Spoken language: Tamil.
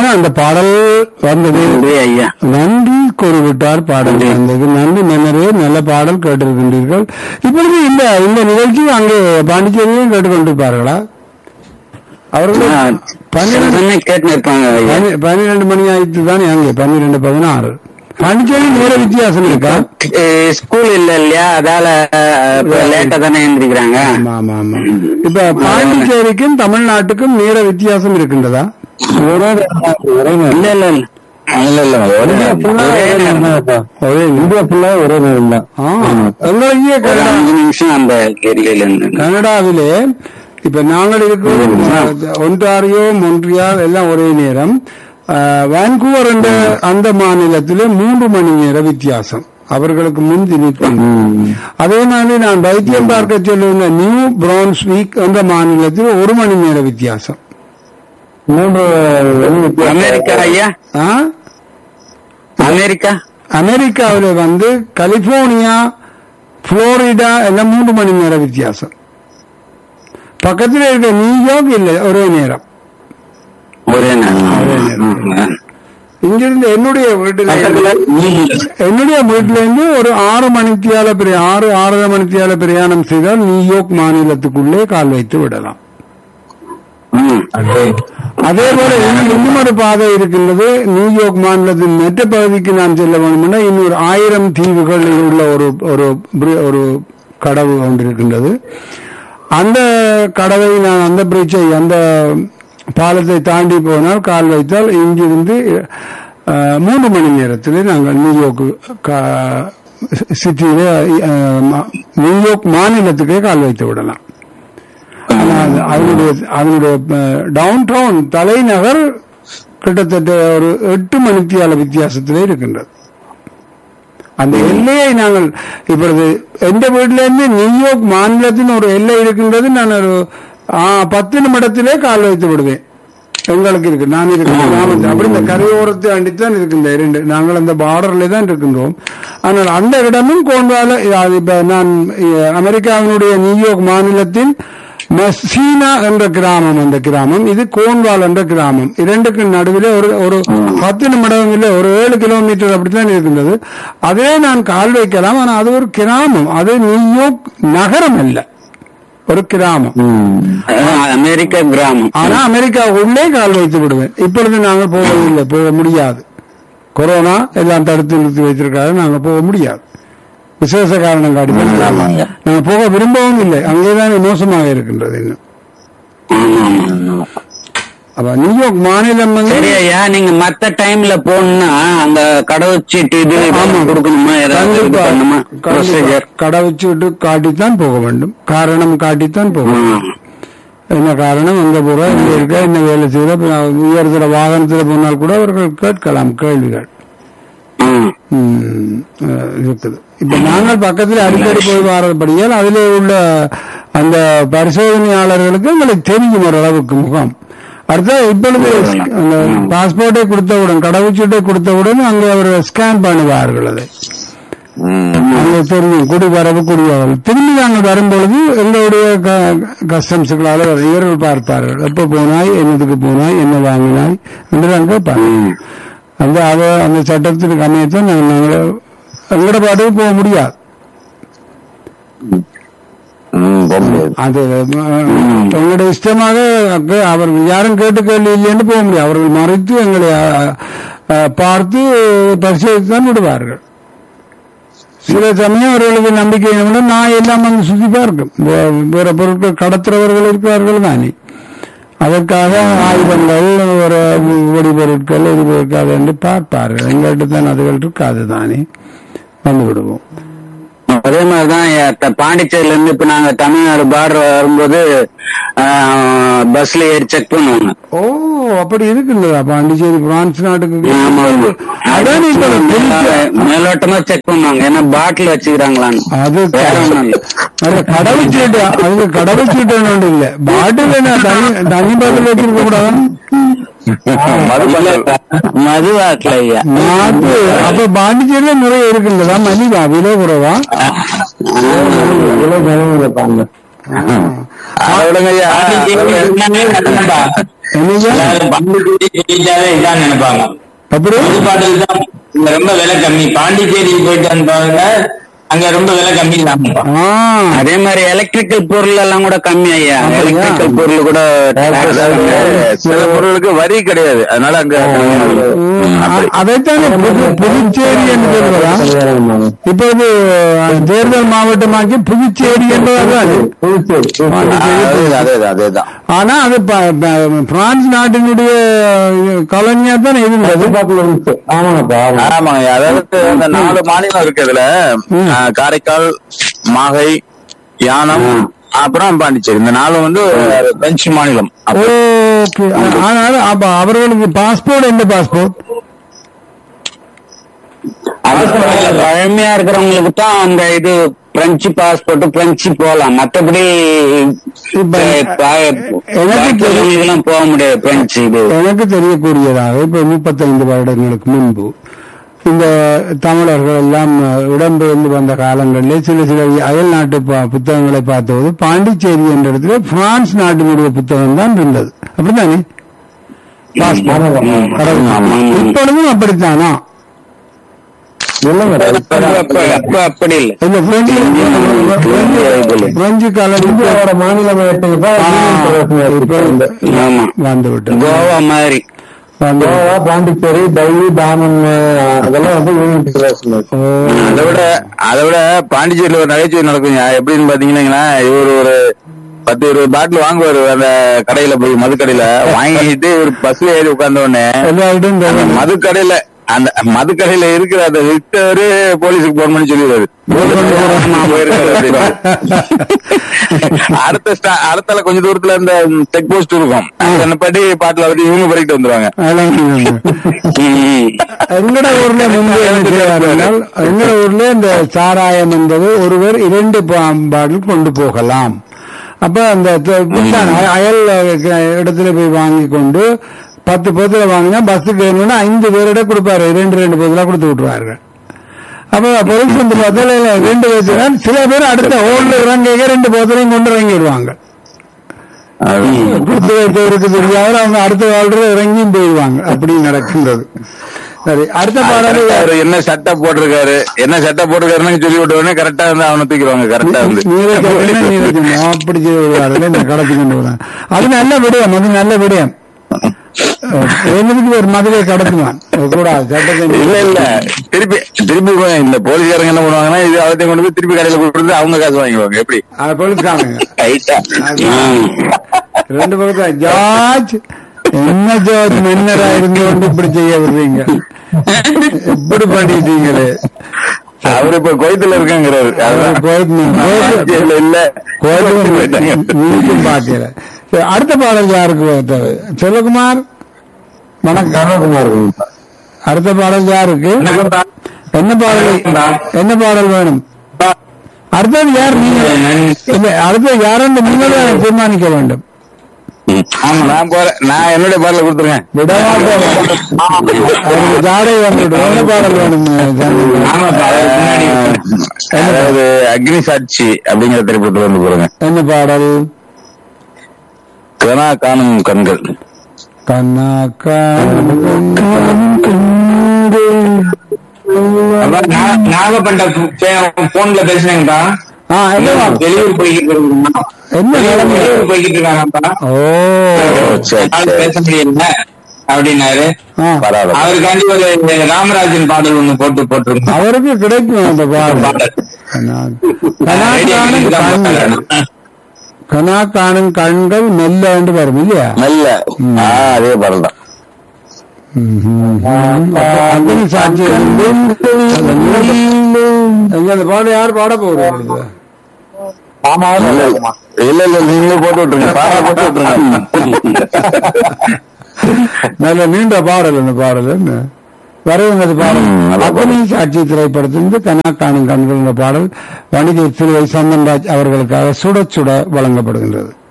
அந்த பாடல் வந்தது நன்றி ஐயா நன்றி கூறிவிட்டார் பாடல் வந்தது நன்றி மன்னரே நல்ல பாடல் கேட்டிருக்கின்றீர்கள் இப்பொழுது இந்த இந்த நிகழ்ச்சி அங்கே பாண்டிச்சேரியிலும் கேட்டுக்கொண்டிருப்பார்களா அவர்கள் ஆ, பன்னிரண்டு சில கேட்டு இருப்பாங்க ஐயா பனி- பன்னிரண்டு மணி ஆயிடுச்சு தானே அங்கே பன்னிரெண்டு பதினாறு பாண்டிச்சேரி நேர வித்தியாசம் இருக்கா அஹ் ஸ்கூல் இல்ல இல்லையா அதால லேட்டா தானே எழுந்திருக்கிறாங்க ஆமா ஆமா ஆமா இப்ப பாண்டிச்சேரிக்கும் தமிழ்நாட்டுக்கும் நேர வித்தியாசம் இருக்கின்றதா இல்ல இல்ல இல்ல இல்ல இல்ல ஒரே ஒரே நேரம் தான். ஒரே இந்தியா ஃபுல்லா ஒரே நேரம் தான் எங்களுக்கே ஒரு கனடா அஞ்சு நிமிஷம் அந்த ஏரியில இருந்து கனடாவிலே இப்ப நாங்கள் இருக்கிற ஒன்டாரியோ மொன்ட்ரியால் எல்லாம் ஒரே நேரம் அஹ், வான்கூவர் என்ற அந்த மாநிலத்திலே மூன்று மணி நேர வித்தியாசம் அவர்களுக்கு முந்தி நிற்கும் அதே மாதிரி நான் வைத்தியம் பார்க்க சொல்லுங்க நியூ பிரான்ஸ்வீக் என்ற மாநிலத்தில் ஒரு மணி நேர வித்தியாசம் மூன்று அமெரிக்கா ஐயா ஆ? அமெரிக்கா அமெரிக்காவில் வந்து கலிபோர்னியா புளோரிடா எல்லாம் மூன்று மணி நேர வித்தியாசம் பக்கத்தில் இருக்க நியூயார்க் இல்லை ஒரே நேரம் ஒரே நேரம் ஒரே நேரம். ம். இங்கிருந்து என்னுடைய வீட்டில் என்னுடைய வீட்டில இருந்து ஒரு ஆறு மணித்தியால பிரிய ஆறு ஆறரை மணித்தியால பிரயாணம் செய்தால் நியூயார்க் மாநிலத்துக்குள்ளே கால் வைத்து விடலாம் ம். அதே போல இன்னும் இன்னும் ஒரு பாதை இருக்கின்றது நியூயார்க் மாநிலத்தின் மெட்ட பகுதிக்கு நாம் செல்ல வேண்டும்னா இன்னொரு ஆயிரம் தீவுகள் உள்ள ஒரு ஒரு bri- ஒரு கடவு ஒன்று இருக்கின்றது அந்த கடவை நான் அந்த பிரிட்ஜை அந்த பாலத்தை தாண்டி போனால் கால் வைத்தால் இங்கிருந்து அஹ், மூன்று மணி நேரத்தில் நாங்கள் நியூயார்க் கா- சிட்டியில அஹ், மா- நியூயார்க் மாநிலத்துக்கே கால் வைத்து விடலாம் ஆனா அது- அதனுடைய அதனுடைய டவுன் டவுன் தலைநகர் கிட்டத்தட்ட ஒரு எட்டு மணித்தியால வித்தியாசத்திலே இருக்கின்றது அந்த எல்லையை நாங்கள் இப்பொழுது எந்த வீட்டில இருந்து நியூயார்க் மாநிலத்தின் ஒரு எல்லை இருக்கின்றது நான் ஒரு ஆ, பத்து நிமிடத்திலே கால் வைத்து விடுவேன் எங்களுக்கு இருக்கு நான் இருக்கேன் கிராமத்தில் அப்படி இந்த கரையோரத்தை அண்டித்தான் இருக்கின்ற இரண்டு நாங்கள் அந்த பார்டர்ல தான் இருக்கின்றோம் ஆனால் அந்த இடமும் கோண்வால அது இப்ப நான் அஹ், அமெரிக்காவினுடைய நியூயார்க் மாநிலத்தின் மெஸ்ஸீனா என்ற கிராமம் அந்த கிராமம் இது கோன்வால் என்ற கிராமம் இரண்டுக்கு நடுவில் ஒரு ஒரு பத்து நிமிடம் இல்லை ஒரு ஏழு கிலோமீட்டர் அப்படித்தான் இருக்கின்றது அதே நான் கால் வைக்கலாம் ஆனால் அது ஒரு கிராமம் அது நியூயார்க் நகரம் அல்ல ஒரு கிராமம் அஹ் அமெரிக்க கிராமம் ஆனா அமெரிக்கா உள்ளே கால் வைத்து விடுவேன் இப்பொழுது நாங்கள் போவதில்லை போக முடியாது கொரோனா எல்லாம் தடுத்து நிறுத்தி வைத்திருக்காங்க நாங்கள் போக முடியாது விசேஷ காரணம் காட்டி நாங்கள் போக விரும்பவும் இல்லை அங்கேதான் மோசமாக இருக்கின்றது இன்னும் ஆமா, ஆமா. அப்ப நியூயார்க் மாநிலம் வந்து சரி ஐயா நீங்க மத்த டைம்ல போகணும்னா அந்த கடவுச்சீட்டு இது ஆமா. கொடுக்கணுமா ஏதாவது இது கண்டிப்பா பண்ணுமா கண்டிப்பா. ப்ரொசீஜர் கடை வச்சுட்டு காட்டித்தான் போக வேண்டும் காரணம் காட்டித்தான் போக வேண்டும் என்ன காரணம் எங்க போற இங்க இருக்க என்ன வேலை செய்யற இப்ப நான் உயர்தர வாகனத்துல போனால் கூட அவர்கள் கேட்கலாம் கேள்விகள் ம், அஹ், இருக்குது இப்ப நாங்கள் பக்கத்தில் அடிக்கடி போய் வரபடியால் அதிலே உள்ள அந்த பரிசோதனையாளர்களுக்கு எங்களுக்கு தெரியும் ஓரளவுக்கு முகம் அடுத்த இப்பொழுது அந்த பாஸ்போர்ட்டை கொடுத்தவுடன் கடவுச்சீட்டை கொடுத்தவுடன் அங்கே அவர் ஸ்கேன் பண்ணுவார்கள் அதை அங்கே தெரியும் குடிவரவு குடிவரவு திரும்பி நாங்கள் வரும்பொழுது எங்களுடைய கஸ்டம்ஸுகளால் இவர்கள் பார்ப்பார்கள் எப்ப போனாய் என்னதுக்கு போனாய் என்ன வாங்கினாய் என்று அங்கே பார்ப்போம் அந்த அத அந்த சட்டத்திற்கு அமையத்தான் நாங்கள் நாங்கள் எங்களோட பாட்டுக்கு போக முடியாது அது அஹ், எங்களுடைய இஷ்டமாக அக்க- அவர்கள் யாரும் கேட்டு கேள்வி இல்லைன்னு போக முடியாது அவர்கள் மறைத்து எங்களை அஹ், அஹ், பார்த்து பரிசோதித்து தான் விடுவார்கள் சில சமயம் அவர்களுக்கு நம்பிக்கை இல்லை, நான் எல்லாம் வந்து சுத்தி பார்க்கும் வே- வேற பொருட்கள் கடத்துறவர்கள் இருக்கிறார்கள் தானே அதற்காக ஆயுதங்கள் ஒரு வெடி பொருட்கள் இது இருக்காது என்று பார்ப்பார்கள் எங்கள்கிட்ட தான் அதுகள் இருக்காது தானே வந்து விடுவோம் அதே மாதிரிதான் எ- த- பாண்டிச்சேரியில இருந்து இப்ப நாங்க தமிழ்நாடு பார்டர் வரும்போது பஸ்ல ஏறி செக் பண்ணுவாங்க ஓ அப்படி இருக்குங்களா பாண்டிச்சேரி பிரான்ஸ் நாட்டுக்கு ஆமா, ஆமா. அதான் இப்ப புதுசா- மேலோட்டமா செக் பண்ணுவாங்க ஏன்னா பாட்டில் வச்சுக்கிறாங்களான்னு அது வேற ஒண்ணும் இல்ல அது கடவுச்சீட்டு அது கடவுச்சீட்டு ஒன்றும் இல்ல பாட்டில் என்ன தனி தனி பாட்டில் வச்சிருக்க கூடாது மது வாக்கல ஐயா நாட்டு அப்ப பாண்டிச்சேரியில நிறைய இருக்குங்களா மலிவா விலை குறைவா அதை விடுங்க ஐயா. என்னையா எல்லாரும் பாண்டிச்சேரி சொல்லிட்டாவே இதான் நினைப்பாங்க அப்படி புது பாட்டில் தான் இங்க ரொம்ப விலை கம்மி பாண்டிச்சேரி போயிட்டு வந்தாங்க அங்க ரொம்ப விலை கம்மி தான்ப்பா ஆ அதே மாதிரி எலக்ட்ரிக்கல் பொருள் எல்லாம் கூட கம்மி ஐயா அப்படியா? எலக்ட்ரிக்கல் பொருள் கூட சில பொருளுக்கு வரி கிடையாது அதனால அங்க ம், அ- அதைத்தானே புது புதுச்சேரி என்று சொல்வதா இப்போது அஹ், தேர்தல் மாவட்டமாக்கி புதுச்சேரி என்பதுதான் அதே- அதேதான் அதேதான் ஆனா அது ப- ப- பிரான்ஸ் நாட்டினுடைய காலனியா தான் இருந்தது ஆமாங்க அதாவது இந்த நாலு மாநிலம் இருக்கு இதுல ம். ஆ, காரைக்கால் மாகை யானம் அப்புறம் பாண்டிச்சேரி இந்த நாலும் வந்து பிரெஞ்சு மாநிலம் அப்ப ஓகே ஆனால் அப்ப அவர்களுக்கு பாஸ்போர்ட் எந்த பாஸ்போர்ட் பழமையா இருக்கிறவங்களுக்கு தான் அந்த இது பிரெஞ்சு பாஸ்போர்ட் பிரெஞ்சு போலாம் மத்தபடி இப்ப எனக்கு எல்லாம் போக முடியாது பிரெஞ்சு இது எனக்கு தெரியக்கூடியதாக இப்ப முப்பத்தைந்து வருடங்களுக்கு முன்பு இந்த தமிழர்கள் எல்லாம் இடம்பெயர்ந்து வந்த காலங்களிலே சில சில அயல் நாட்டு ப- புத்தகங்களை பார்த்தபோது பாண்டிச்சேரி என்ற இடத்துல பிரான்ஸ் நாட்டினுடைய புத்தகம் தான் இருந்தது அப்படித்தானே கடவுள். இப்பொழுதும் அப்படித்தானா அப்ப அப்ப அப்படி இல்ல இந்த பிரெஞ்சு பிரெஞ்சு- பிரெஞ்சு காலனியோட மாநிலம் ஆமா வந்து விட்டது கோவா மாதிரி வந்து பாண்டிச்சேரி டெல்லி டாமன் அதெல்லாம் வந்து யூனியன் பிரதேசம் அதை விட அதை விட பாண்டிச்சேரியில ஒரு நகைச்சுவை நடக்குங்க எப்படின்னு பாத்தீங்கன்னா இவர் ஒரு பத்து இருபது பாட்டில் வாங்குவாரு அந்த கடையில போய் மது கடையில வாங்கிட்டு ஒரு பஸ்ல ஏறி உட்கார்ந்த உடனே எல்லா அந்த இடம் மது கடையில அந்த மது கடையில இருக்கிற அந்த வித்தவரு போலீஸுக்கு போன் பண்ணி சொல்லிடுவாரு நான் போயிருக்கேன் அப்படின்னு. அடுத்த ஸ்டா- அடுத்தால கொஞ்ச தூரத்துல இந்த செக் போஸ்ட் இருக்கும் என்ன பாட்டி பாட்டுல வந்து இவங்க படிக்கிட்டு வந்துருவாங்க எங்கட ஊர்ல முன்பு என்ன செய்வார்கள் எங்கட ஊர்ல இந்த சாராயம் என்பது ஒருவர் இரண்டு பாட்டில் கொண்டு போகலாம் அப்ப அந்த த- புத்தான அயல் அஹ், இடத்துல போய் வாங்கி கொண்டு பத்து பேத்துல வாங்கினா பஸ்ஸுக்கு வேணும்னா ஐந்து பேரிட கொடுப்பாரு ரெண்டு ரெண்டு பேர்ல கொடுத்து விட்டுருவார்கள் அப்ப போலீஸ் வந்து பார்த்தா இல்ல, ரெண்டு பேர் சில பேர் அடுத்த ஹோல்ல இறங்க ரெண்டு போத்தலையும் கொண்டு இறங்கிடுவாங்க கொடுத்து வைத்தவருக்கு தெரியாத அவங்க அடுத்த வாழ்ற இறங்கியும் போயிடுவாங்க அப்படி நடக்கின்றது சரி அடுத்த பாடல் அவரு என்ன சட்டை போட்டிருக்காரு என்ன சட்டை போட்டிருக்காருன்னு சொல்லி விட்ட உடனே கரெக்டா வந்து அவனை தூக்கிடுவாங்க கரெக்டா வந்து நீரஜ் நீரஜ் அப்படி செய்து விடுவார்கள் இந்த கடத்தி கொண்டு வருவாங்க அது நல்ல விடயம் அது நல்ல விடயம் என்னதுக்கு ஒரு மதுரை கடத்துவான் கூடாது சட்டத்தை இல்ல இல்ல திருப்பி திருப்பி போய் இந்த போலீஸ்காரங்க என்ன பண்ணுவாங்கன்னா இது அவத்தையும் கொண்டு போய் திருப்பி கடையில கொடுத்து அவங்க காசு வாங்கிக்குவாங்க எப்படி அது போலீஸ்காரங்க ரைட்டா ரெண்டு பக்கத்துல ஜார்ஜ் என்ன ஜார்ஜ் மன்னரா இருந்து கொண்டு இப்படி செய்ய விடுறீங்க இப்படி பண்ணிட்டீங்களே அவரு இப்ப கோயத்துல இருக்காங்கிறாரு அவர் கோயில் இல்ல இல்ல கோயில் போயிட்டாங்க. நீக்கும் பாக்கல சரி, அடுத்த பாடல் யாருக்கு தேவை செல்வகுமார் வணக்கம் அடுத்த பாடல் யாருக்கு என்ன பாடல் என்ன பாடல் வேணும் அடுத்தது யார் நீங்க இல்ல அடுத்தது யாரும் நீங்கள் தான் தீர்மானிக்க வேண்டும் நான் போறேன் நான் என்னுடைய பாடல கொடுத்துருங்க விடவா போறோம் அவருக்கு ஜாடை வந்துட்டு என்ன பாடல் வேணும் அதாவது அக்னி சாட்சி அப்படிங்கிற திரைப்படத்துல வந்து போறேங்க என்ன பாடல் கனா காணும் கண்கள் கண்ணா நாகப்பண்ட போன்ல பேசினேங்கப்பா ஆ என்ன வெளியூர் போய்கிட்டு இருக்காங்க. என்ன நிலைமை? வெளியூர் போய்கிட்டு இருக்காங்கப்பா ஓ சரி அதனால சரி பேச முடியல அப்படின்னாரு ஆ பரவாயில்ல அவருக்காண்டி ஒரு ராமராஜன் பாடல் ஒண்ணு போட்டு போட்டிருக்கோம் அவருக்கு கிடைக்கும் அந்த பாடல் கனா காணும் கண்கள் கனா காணும் கண்கள் மெல்ல என்று வரும் இல்லையா மெல்ல ஆ, அதே பாடல் தான் அக்னி சாட்சி வந்து எங்க அந்த பாடல் யார் பாட போறது இல்ல இல்ல நீங்க போட்டு விட்டுருங்க பாடல போட்டு விட்டுருங்க நல்ல நீண்ட பாடல் அந்த பாடல் என்ன வரவங்க அது பாடல் ம், நல்ல பாடல். அக்னி சாட்சி திரைப்படத்திலிருந்து கனா காணும் கண்கள் என்ற பாடல் வணிக சிலுவை சந்தன்ராஜ் அவர்களுக்காக சுட சுட வழங்கப்படுகின்றது